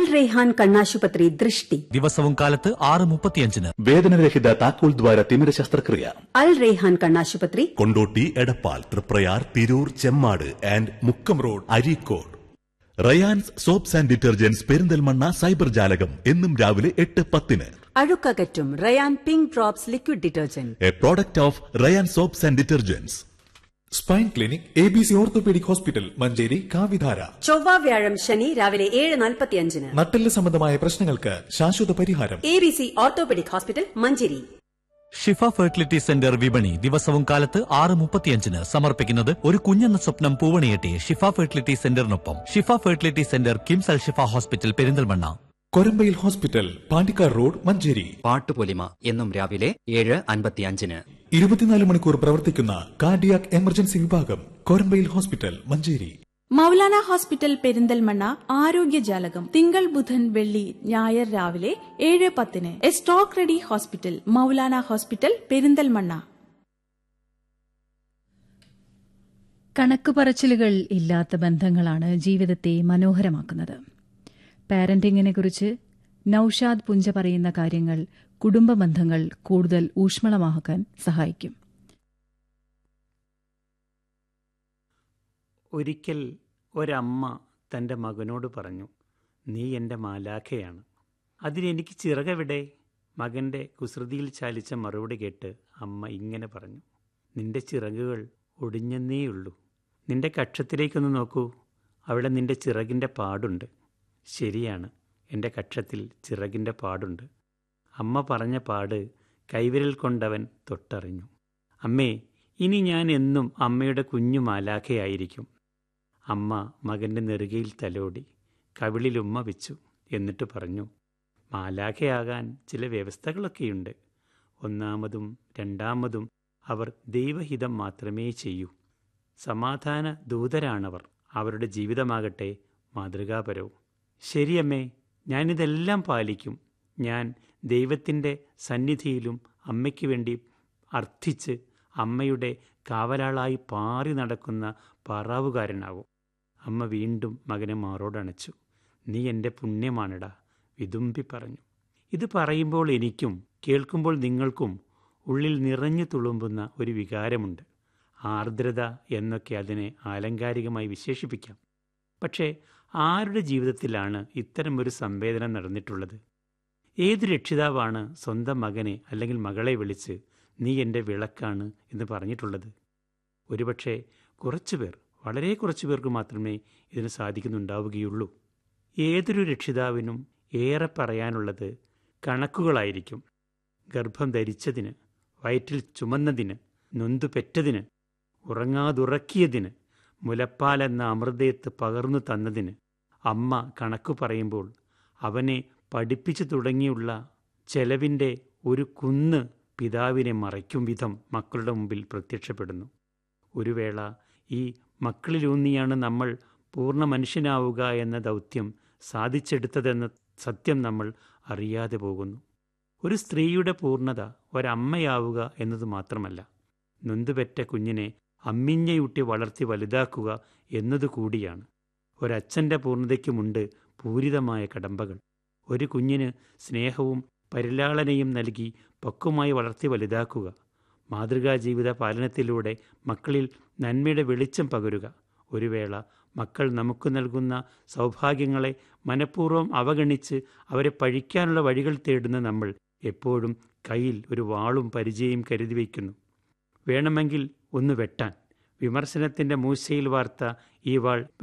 റെയ്ഹാൻ കണ്ണാശുപത്രി ദൃഷ്ടി ദിവസവും കാലത്ത് ആറ് മുപ്പത്തിയഞ്ചിന് വേദനരഹിത താക്കോൽ ദ്വാര തിമിര ശസ്ത്രക്രിയ അൽ റെയ്ഹാൻ കണ്ണാശുപത്രി Kondotty Edappal Triprayar Tirur Chemmad and Mukkam road Areekode Rayans soaps and detergents Perinthalmanna cyber ജാലകം എന്നും രാവിലെ എട്ട് പത്തിന് അഴുക്കകറ്റും Rayan pink drops liquid detergent a product of Rayan soaps and detergents spine clinic A B C orthopaedic hospital Manjeri കാവിധാര ചൊവ്വ വ്യാഴം ശനി രാവിലെ ഏഴ് നാൽപ്പത്തിയഞ്ചിന് നട്ടെല്ല് സംബന്ധമായ പ്രശ്നങ്ങൾക്ക് ശാശ്വത പരിഹാരം A B C orthopaedic hospital Manjeri Shifa fertility centre വിപണി ദിവസവും കാലത്ത് ആറ് മുപ്പത്തിയഞ്ചിന് സമർപ്പിക്കുന്നത് ഒരു കുഞ്ഞെന്ന സ്വപ്നം പൂവണിയെട്ടി ഷിഫ ഫെർട്ടിലിറ്റി സെന്ററിനൊപ്പം Shifa fertility centre KIMS Al Shifa hospital Perinthalmanna Korambayil hospital Pandikkad road Manjeri പാട്ടുപൊലിമ എന്നും രാവിലെ ഏഴ് അൻപത്തിയഞ്ചിന് ഇരുപത്തിനാല് മണിക്കൂർ പ്രവർത്തിക്കുന്ന കാർഡിയാക് എമർജൻസി വിഭാഗം കൊരമ്പയിൽ ഹോസ്പിറ്റൽ മഞ്ചേരി മൗലാന ഹോസ്പിറ്റൽ പെരിന്തൽമണ്ണ ആരോഗ്യജാലകം തിങ്കൾ ബുധൻ വെള്ളി ഞായർ രാവിലെ ഏഴ് പത്തിന് a stroke ready hospital Maulana hospital Perinthalmanna കണക്ക് പറച്ചിലുകൾ ഇല്ലാത്ത ബന്ധങ്ങളാണ് ജീവിതത്തെ മനോഹരമാക്കുന്നത് പാരന്റിങ്ങിനെ കുറിച്ച് നൌഷാദ് പുഞ്ച പറയുന്ന കാര്യങ്ങൾ കുടുംബ ബന്ധങ്ങൾ കൂടുതൽ ഊഷ്മളമാക്കാൻ സഹായിക്കും ഒരിക്കൽ ഒരമ്മ തൻ്റെ മകനോട് പറഞ്ഞു നീ എൻ്റെ മാലാഖയാണ് അതിനെനിക്ക് ചിറകെവിടെ മകൻ്റെ കുസൃതിയിൽ ചാലിച്ച മറുപടി കേട്ട് അമ്മ ഇങ്ങനെ പറഞ്ഞു നിന്റെ ചിറകുകൾ ഒടിഞ്ഞെന്നേയുള്ളൂ നിന്റെ കക്ഷത്തിലേക്കൊന്ന് നോക്കൂ അവിടെ നിന്റെ ചിറകിൻ്റെ പാടുണ്ട് ശരിയാണ് എൻ്റെ കക്ഷത്തിൽ ചിറകിൻ്റെ പാടുണ്ട് അമ്മ പറഞ്ഞ പാട് കൈവിരൽ കൊണ്ടവൻ തൊട്ടറിഞ്ഞു അമ്മേ ഇനി ഞാൻ എന്നും അമ്മയുടെ കുഞ്ഞു മാലാഖയായിരിക്കും അമ്മ മകൻ്റെ നെറുകയിൽ തലോടി കവിളിൽ ഉമ്മ വെച്ചു എന്നിട്ട് പറഞ്ഞു മാലാഖയാകാൻ ചില വ്യവസ്ഥകളൊക്കെയുണ്ട് ഒന്നാമതും രണ്ടാമതും അവർ ദൈവഹിതം മാത്രമേ ചെയ്യൂ സമാധാന ദൂതരാണവർ അവരുടെ ജീവിതമാകട്ടെ മാതൃകാപരവും ശരിയമ്മേ ഞാനിതെല്ലാം പാലിക്കും ഞാൻ ദൈവത്തിൻ്റെ സന്നിധിയിലും അമ്മയ്ക്ക് വേണ്ടി അർത്ഥിച്ച് അമ്മയുടെ കാവലാളായി പാറി നടക്കുന്ന പാറാവുകാരനാകും അമ്മ വീണ്ടും മകനെ മാറോടണച്ചു നീ എൻ്റെ പുണ്യമാണെടാ വിതുമ്പി പറഞ്ഞു ഇത് പറയുമ്പോൾ എനിക്കും കേൾക്കുമ്പോൾ നിങ്ങൾക്കും ഉള്ളിൽ നിറഞ്ഞു തുളുമ്പുന്ന ഒരു വികാരമുണ്ട് ആർദ്രത എന്നൊക്കെ അതിനെ ആലങ്കാരികമായി വിശേഷിപ്പിക്കാം പക്ഷേ ആരുടെ ജീവിതത്തിലാണ് ഇത്തരമൊരു സംവേദനം നടന്നിട്ടുള്ളത് ഏത് രക്ഷിതാവാണ് സ്വന്തം മകനെ അല്ലെങ്കിൽ മകളെ വിളിച്ച് നീ എൻ്റെ വിളക്കാണ് എന്ന് പറഞ്ഞിട്ടുള്ളത് ഒരുപക്ഷെ കുറച്ചു പേർ വളരെ കുറച്ചു പേർക്ക് മാത്രമേ ഇതിന് സാധിക്കുന്നുണ്ടാവുകയുള്ളൂ ഏതൊരു രക്ഷിതാവിനും ഏറെ പറയാനുള്ളത് കണക്കുകളായിരിക്കും ഗർഭം ധരിച്ചതിന് വയറ്റിൽ ചുമന്നതിന് നൊന്തു പെറ്റതിന് ഉറങ്ങാതുറക്കിയതിന് മുലപ്പാലെന്ന അമൃതയത്ത് പകർന്നു തന്നതിന് അമ്മ കണക്കു പറയുമ്പോൾ അവനെ പഠിപ്പിച്ചു തുടങ്ങിയുള്ള ചെലവിൻ്റെ ഒരു കുന്ന് പിതാവിനെ മറയ്ക്കും വിധം മക്കളുടെ മുമ്പിൽ പ്രത്യക്ഷപ്പെടുന്നു ഒരു വേള ഈ മക്കളിലൂന്നിയാണ് നമ്മൾ പൂർണ്ണ മനുഷ്യനാവുക എന്ന ദൗത്യം സാധിച്ചെടുത്തതെന്ന സത്യം നമ്മൾ അറിയാതെ പോകുന്നു ഒരു സ്ത്രീയുടെ പൂർണ്ണത ഒരമ്മയാവുക എന്നത് മാത്രമല്ല നൊന്തുപെറ്റ കുഞ്ഞിനെ അമ്മിഞ്ഞയൂട്ടി വളർത്തി വലുതാക്കുക എന്നതുകൂടിയാണ് ഒരച്ഛൻ്റെ പൂർണ്ണതയ്ക്കുമുണ്ട് പൂരിതമായ കടമ്പകൾ ഒരു കുഞ്ഞിന് സ്നേഹവും പരിലാളനയും നൽകി പക്വമായി വളർത്തി വലുതാക്കുക മാതൃകാ ജീവിത പാലനത്തിലൂടെ മക്കളിൽ നന്മയുടെ വെളിച്ചം പകരുക ഒരു വേള മക്കൾ നമുക്ക് നൽകുന്ന സൗഭാഗ്യങ്ങളെ മനഃപൂർവ്വം അവഗണിച്ച് അവരെ പഴിക്കാനുള്ള വഴികൾ തേടുന്ന നമ്മൾ എപ്പോഴും കയ്യിൽ ഒരു വാളും പരിചയം കരുതി വയ്ക്കുന്നു വേണമെങ്കിൽ ഒന്ന് വെട്ടാൻ വിമർശനത്തിൻ്റെ മൂശയിൽ വാർത്ത ഈ വാൾ